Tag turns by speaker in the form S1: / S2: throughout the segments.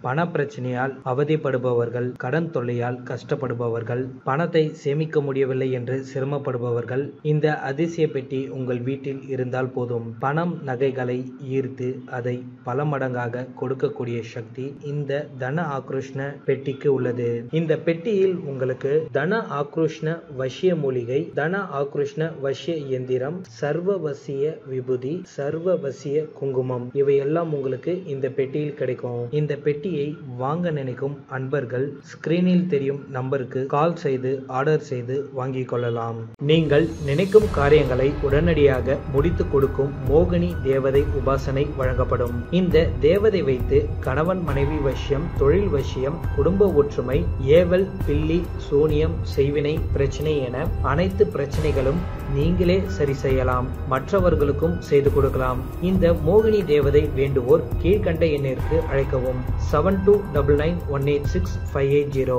S1: பண பிரச்சனையால் அவதிப்படுபவர்கள் கடன் தொல்லையால் கஷ்டப்படுபவர்கள் பணத்தை சேமிக்க முடியவில்லை என்று சிரமப்படுபவர்கள் இந்த அதிசய பெட்டி உங்கள் வீட்டில் இருந்தால் போதும் பணம் நகைகளை ஈர்த்து அதை பல மடங்காக கொடுக்கக்கூடிய சக்தி இந்த தன ஆக்ரோஷ்ண பெட்டிக்கு உள்ளது இந்த பெட்டியில் உங்களுக்கு தன ஆக்ரோஷ்ண வசிய மூலிகை தன ஆக்ரோஷ்ண வசிய இயந்திரம் சர்வவசிய விபூதி சர்வவசிய குங்குமம் இவையெல்லாம் உங்களுக்கு இந்த பெட்டியில் கிடைக்கும் இந்த பெட்டியை வாங்க நினைக்கும் அன்பர்கள் ஸ்கிரீனில் தெரியும் நம்பருக்கு கால் செய்து ஆர்டர் செய்து வாங்கிக் கொள்ளலாம் நீங்கள் நினைக்கும் காரியங்களை உடனடியாக முடித்து கொடுக்கும் மோகினி தேவதை உபாசனை வழங்கப்படும் இந்த தேவதை வைத்து கணவன் மனைவி வசியம் தொழில் வசியம் குடும்ப ஒற்றுமை ஏவல் பில்லி சூனியம் செய்வினை பிரச்சனை என அனைத்து பிரச்சனைகளும் நீங்களே சரி செய்யலாம் மற்றவர்களுக்கும் செய்து கொடுக்கலாம் இந்த மோகினி தேவதை வேண்டுவோர் கீழ்கண்ட எண்ணிற்கு அழைக்கவும் seven two double nine one eight six five eight zero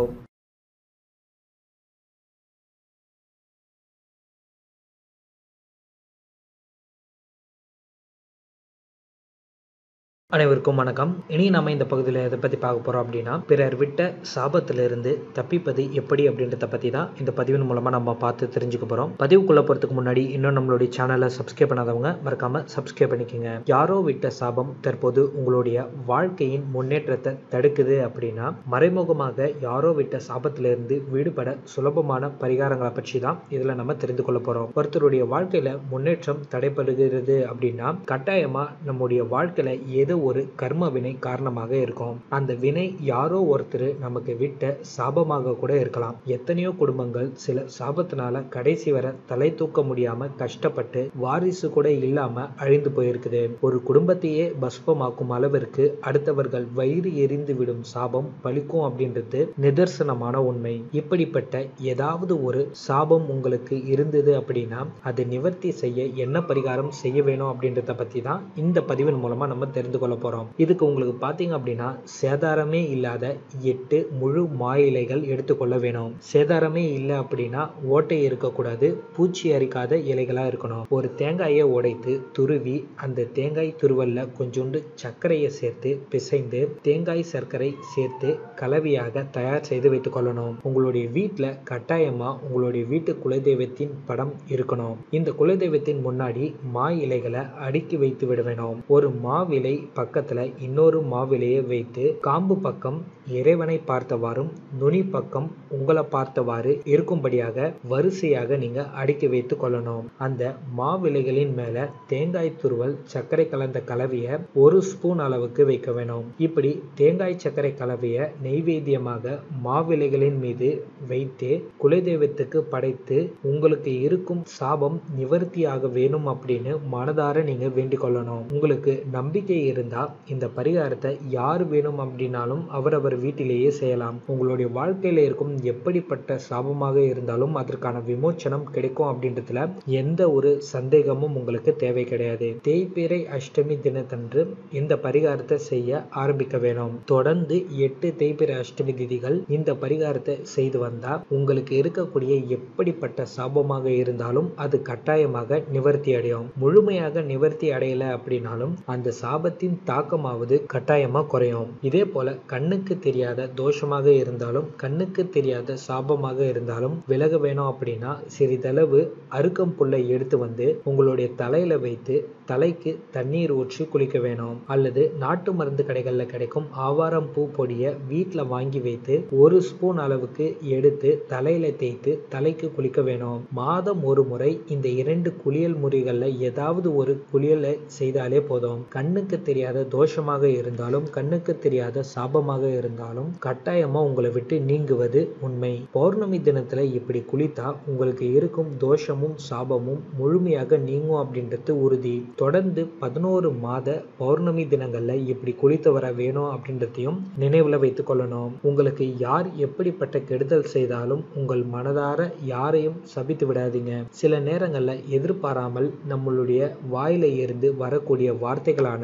S1: அனைவருக்கும் வணக்கம் இனி நம்ம இந்த பகுதியில் எதை பற்றி பார்க்க போகிறோம் அப்படின்னா பிறர் விட்ட சாபத்திலிருந்து தப்பிப்பது எப்படி அப்படின்றத பற்றி தான் இந்த பதிவின் மூலமாக நம்ம பார்த்து தெரிஞ்சுக்க போகிறோம் பதிவுக்குள்ளே போகிறதுக்கு முன்னாடி இன்னும் நம்மளுடைய சேனலை சப்ஸ்கிரைப் பண்ணாதவங்க மறக்காமல் சப்ஸ்கிரைப் பண்ணிக்கோங்க யாரோ விட்ட சாபம் தற்போது உங்களுடைய வாழ்க்கையின் முன்னேற்றத்தை தடுக்குது அப்படின்னா மறைமுகமாக யாரோ விட்ட சாபத்திலிருந்து விடுபட சுலபமான பரிகாரங்களை பற்றி தான் இதில் நம்ம தெரிந்து கொள்ள போகிறோம் ஒருத்தருடைய வாழ்க்கையில் முன்னேற்றம் தடைப்படுகிறது அப்படின்னா கட்டாயமாக நம்முடைய வாழ்க்கையில் ஏதோ ஒரு கர்ம வினை காரணமாக இருக்கும் அந்த வினை யாரோ ஒருத்தர் நமக்கு விட்ட சாபமாக கூட இருக்கலாம் எத்தனையோ குடும்பங்கள் சில சாபத்தினால கடைசி வரை தலை தூக்க முடியாம கஷ்டப்பட்டு வாரிசு கூட இல்லாம அழிந்து போயிருக்குது ஒரு குடும்பத்தையே பஸ்பமாக்கும் அளவிற்கு அடுத்தவர்கள் வயிறு எரிந்து விடும் சாபம் பலிக்கும் அப்படின்றது நிதர்சனமான உண்மை இப்படிப்பட்ட ஏதாவது ஒரு சாபம் உங்களுக்கு இருந்தது அப்படின்னா அதை நிவர்த்தி செய்ய என்ன பரிகாரம் செய்ய வேணும் அப்படின்றத பத்தி தான் இந்த பதிவின் மூலமா நம்ம தெரிந்து கொள்ள போறோம் இதுக்கு உங்களுக்கு பாத்தீங்க அப்படின்னா சேதாரமே இல்லாத எட்டு முழு மா இலைகள் எடுத்துக்கொள்ள வேணும் சேதாரமே இல்லை அப்படின்னா ஓட்டை இருக்கக்கூடாது பூச்சி அரிக்காத இலைகளா இருக்கணும் ஒரு தேங்காயை உடைத்து துருவி அந்த தேங்காய் துருவல்ல கொஞ்சோண்டு சர்க்கரையை சேர்த்து பிசைந்து தேங்காய் சர்க்கரை சேர்த்து கலவையாக தயார் செய்து வைத்துக் கொள்ளணும் உங்களுடைய வீட்டுல கட்டாயமா உங்களுடைய வீட்டு குலதெய்வத்தின் படம் இருக்கணும் இந்த குலதெய்வத்தின் முன்னாடி மா இலைகளை அடுக்கி வைத்து விட வேணும் ஒரு மாவிலை பக்கத்துல இன்னொரு மாவிலையை வைத்து காம்பு பக்கம் இறைவனை பார்த்தவாறும் நுனி பக்கம் உங்களை பார்த்தவாறு இருக்கும்படியாக வரிசையாக நீங்க அடுக்கி வைத்து கொள்ளணும் அந்த மாவிலைகளின் மேல தேங்காய் துருவல் சர்க்கரை கலந்த கலவைய ஒரு ஸ்பூன் அளவுக்கு வைக்க வேணும் இப்படி தேங்காய் சர்க்கரை கலவைய நெய்வேத்தியமாக மாவிலைகளின் மீது வைத்து குலதெய்வத்துக்கு படைத்து உங்களுக்கு இருக்கும் சாபம் நிவர்த்தியாக வேணும் அப்படின்னு மனதார நீங்க வேண்டிக் கொள்ளணும் உங்களுக்கு நம்பிக்கை இருந்தா இந்த பரிகாரத்தை யார் வேணும் அப்படின்னாலும் அவரவர் வீட்டிலேயே செய்யலாம் உங்களுடைய வாழ்க்கையில இருக்கும் எப்படிப்பட்ட சாபமாக இருந்தாலும் அதற்கான விமோச்சனம் கிடைக்கும் அப்படின்றதுல எந்த ஒரு சந்தேகமும் உங்களுக்கு தேவை கிடையாது தேய்பிறை அஷ்டமி தினத்தன்று இந்த பரிகாரத்தை செய்ய ஆரம்பிக்க வேணும் தொடர்ந்து எட்டு தேய்பிறை அஷ்டமி திதிகள் இந்த பரிகாரத்தை செய்து வந்தா உங்களுக்கு இருக்கக்கூடிய எப்படிப்பட்ட சாபமாக இருந்தாலும் அது கட்டாயமாக நிவர்த்தி அடையும் முழுமையாக நிவர்த்தி அடையல அப்படின்னாலும் அந்த சாபத்தின் தாக்கமாவது கட்டாயமா குறையும் இதே போல கண்ணுக்கு தெரியாத தோஷமாக இருந்தாலும் கண்ணுக்கு தெரியாத சாபமாக இருந்தாலும் விலக வேணும் அப்படின்னா சிறிதளவு அருக்கம் புல்லை எடுத்து வந்து உங்களுடைய தலையில வைத்து தலைக்கு தண்ணீர் ஊற்றி குளிக்க வேணும் அல்லது நாட்டு மருந்து கடைகள்ல கிடைக்கும் ஆவாரம் பூ பொடியை வீட்டுல வாங்கி வைத்து ஒரு ஸ்பூன் அளவுக்கு எடுத்து தலையில தேய்த்து தலைக்கு குளிக்க வேணும் மாதம் ஒரு முறை இந்த இரண்டு குளியல் முறைகள்ல ஏதாவது ஒரு குளியலை செய்தாலே போதும் கண்ணுக்கு தெரியாத தோஷமாக இருந்தாலும் கண்ணுக்கு தெரியாத சாபமாக இருந்தாலும் கட்டாயமா உங்களை விட்டு நீங்குவது உண்மை பௌர்ணமி தினத்துல இப்படி குளித்தா உங்களுக்கு இருக்கும் தோஷமும் சாபமும் முழுமையாக நீங்கும் அப்படின்றது உறுதி தொடர்ந்து பதினோரு மாத பௌர்ணமி தினங்கள்ல இப்படி குளித்து வர வேணும் அப்படின்றதையும் நினைவுல வைத்துக் கொள்ளணும் உங்களுக்கு யார் எப்படிப்பட்ட கெடுதல் செய்தாலும் உங்கள் மனதார யாரையும் சபித்து விடாதீங்க சில நேரங்கள்ல எதிர்பாராமல் நம்மளுடைய வாயில இருந்து வரக்கூடிய வார்த்தைகளானது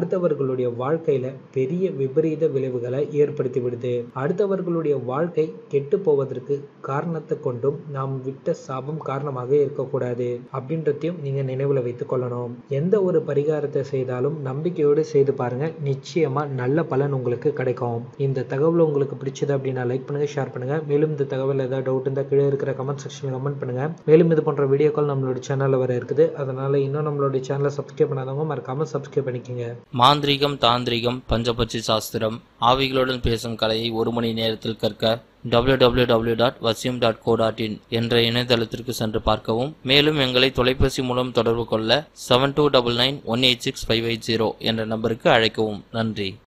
S1: அடுத்தவர்களுடைய வாழ்க்கையில பெரிய விபரீத விளைவுகளை ஏற்படுத்தி விடுது அடுத்தவர்களுடைய வாழ்க்கை கெட்டு போவதற்கு காரணத்தை கொண்டும் நாம் விட்ட சாபம் காரணமாக இருக்கக்கூடாது அப்படின்றதையும் நீங்க நினைவுல வைத்துக் கொள்ளணும் எந்த ஒரு பரிகாரத்தை செய்தாலும் நம்பிக்கையோடு செய்து பாருங்க நிச்சயமா நல்ல பலன் உங்களுக்கு கிடைக்கும் இந்த தகவல் உங்களுக்கு பிடிச்சது அப்படின்னா லைக் பண்ணுங்க ஷேர் பண்ணுங்க மேலும் இந்த தகவல் ஏதாவது டவுட் இருந்தால் கீழே இருக்கிற கமெண்ட் செக்ஷனில் கமெண்ட் பண்ணுங்க மேலும் இது போன்ற வீடியோக்கள் நம்மளோட சேனல்ல வர இருக்குது அதனால இன்னும் நம்மளுடைய சேனலை சப்ஸ்கிரைப் பண்ணாதவங்க மறக்காம சப்ஸ்கிரைப் பண்ணிக்கோங்க
S2: மாந்திரீகம் தாந்திரிகம் பஞ்சபட்சி சாஸ்திரம் ஆவிகளுடன் பேசும் கலையை ஒரு மணி நேரத்தில் கற்க www.vasyum.co.in dot dot co dot in என்ற இணையதளத்திற்கு சென்று பார்க்கவும் மேலும் எங்களை தொலைபேசி மூலம் தொடர்பு கொள்ள seven two double nine one eight six five eight zero என்ற நம்பருக்கு அழைக்கவும் நன்றி